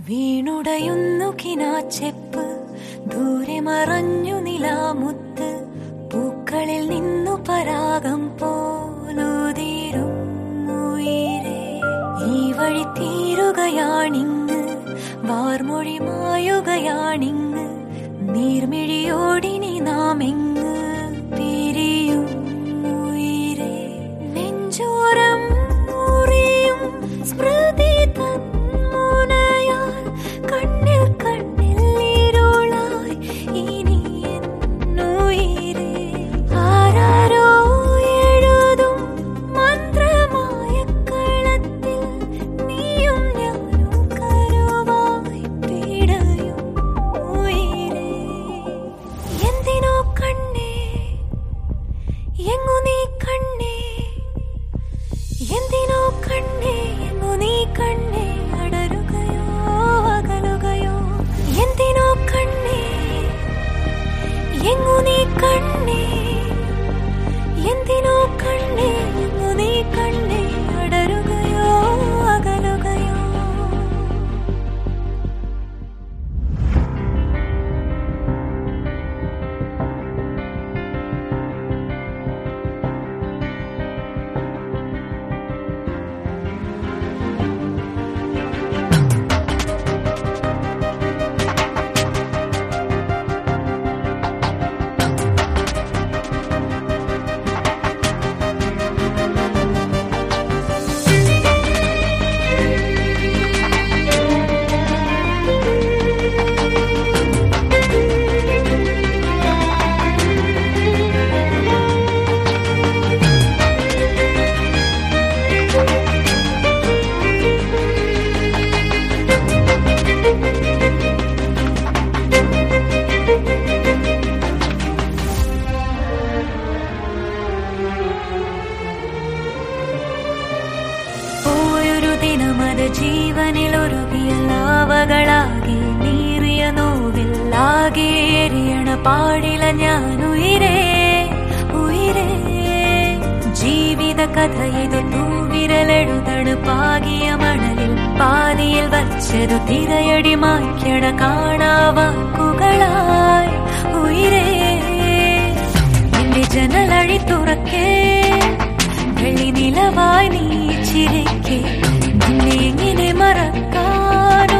വീണുടയുന്നു കിനാച്ചെപ്പ് ദൂരെ മറഞ്ഞു നിലാമുത്ത് പൂക്കളിൽ നിന്നു പരാഗം പോലൂതീരും ഉയിരേ ഈ വഴി തീരുകയാണിങ്ങ് വാർമൊഴി മായുകയാണിങ്ങ് നീർമിഴിയോടിനി നാം എങ്ങ് പിരിയും ഉയിരേ നെഞ്ചോരം മുറിയും സ്മൃതി തൻ മുനയാൽ കണ്ണിൽ കണ്ണിൽ ഇരുളായി ഇനി എന്നുയിരേ ആരാരോ എഴുതും മന്ത്രമായ കളത്തിൽ നീയും ഞാനും കരുവായി പിടയും ഉയിരേ എന്തിനോ കണ്ണേ എങ്ങു നീ കണ്ണേ എന്തിനോ കണ്ണേ എങ്ങു നീ കണ്ണേ അടരുകയോ അകലുകയോ എന്തിനോ കണ്ണേ എങ്ങു നീ കണ്ണേ എന്തിനോ കണ്ണേ എങ്ങു നീ കണ്ണേ അടരുകയോ അകലുകയോ പോയൊരു ദിനമത് ജീവനിൽ ഒരുകിയ ലാവകളാകെ നീറിയ നോവിൽ ആകെ എരിയണ പാടില ഞാൻ ഉയരേ ഉയരേ ജീവിത കഥ ഇത് തൂവിരലെഴുതണ് പാകിയ മണലിൽ പാതിയിൽ വച്ചതു തിരയടി മായ്ക്കണ കാണാവാക്കുകളായി ഉയരേ നിന്റെ ജനലഴി തുറക്കേ വെള്ളി നിലവായി നീ ചിരിക്കെ നിന്നെ എങ്ങനെ മറക്കാൻ